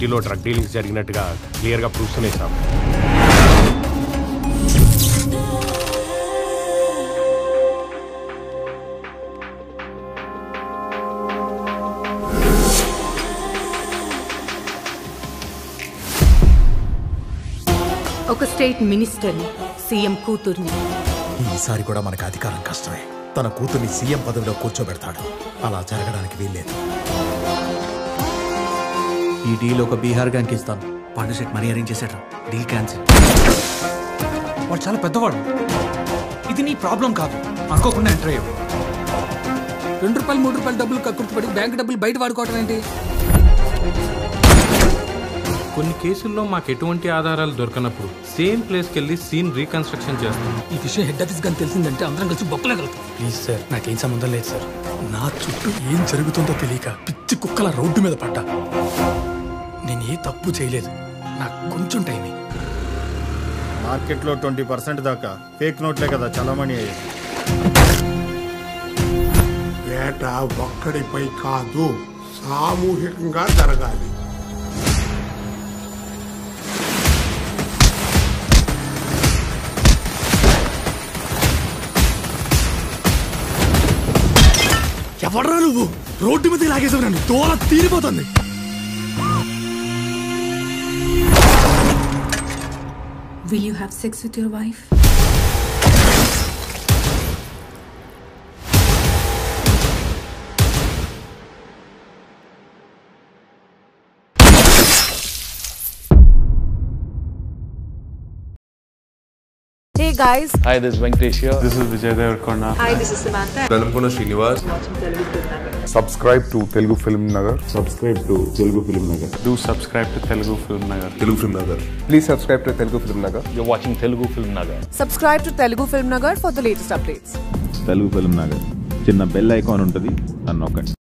సిటీలో drug dealings జరిగినట్టుగా క్లియర్గా ప్రూఫ్స్ ఉన్నాయి సార్ ఒక స్టేట్ మినిస్టర్ని సీఎం కూతుర్ని ఈసారి కూడా మనకు అధికారం కష్టమే తన కూతుర్ని సీఎం పదవిలో కూర్చోబెడతాడు అలా జరగడానికి వీల్లేదు ఈ డీల్ ఒక బీహార్ గ్యాంగ్కి ఇస్తాను పాండు సెట్ మనీ అరేంజ్ చేశాడు డీల్ క్యాన్సిల్ వాడు చాలా పెద్దవాడు ఇది నీ ప్రాబ్లం కాదు అనుకోకుండా ఎంటర్ అయ్యావు రెండు రూపాయలు మూడు రూపాయలు డబ్బులు కక్కుర్తిపడి బ్యాంక్ డబ్బులు బయట వాడుకోవటం ఏంటి కొన్ని కేసుల్లో మాకు ఎటువంటి ఆధారాలు దొరకనప్పుడు సేమ్ ప్లేస్కి వెళ్ళి సీన్ రీకన్స్ట్రక్షన్ చేస్తాం ఈ విషయం హెడ్ ఆఫీస్ కానీ తెలిసిందంటే అందరం కలిసి బొక్కలే కలుగుతాం ప్లీజ్ సార్ నాకేం సంబంధం లేదు సార్ నా చుట్టూ ఏం జరుగుతుందో తెలియక పిచ్చి కుక్కల రోడ్డు మీద పడ్డా నేను ఏ తప్పు చేయలేదు నాకు కొంచెం టైం ఇయ్యి. మార్కెట్లో ట్వంటీ పర్సెంట్ దాకా ఫేక్ నోట్లే కదా చలామణి అయ్యేది వేట ఒక్కడిపై కాదు సామూహికంగా జరగాలి ఎవడ్రా నువ్వు రోడ్డు మీద లాగేసావు నన్ను తోల తీరిపోతుంది will you have sex with your wife Hey guys, Hi, this is Venkatesh here. This is Vijay Devarakonda hi, this is Samantha. Velankonda Srinivas subscribe to Telugu film Nagar subscribe to Telugu film Nagar do subscribe to Telugu film Nagar Telugu film Nagar please subscribe to Telugu film Nagar You're watching Telugu Film Nagar. Subscribe to Telugu Film Nagar for the latest updates. Telugu film Nagar చిన్న bell icon ఉంటుంది అని నొక్కండి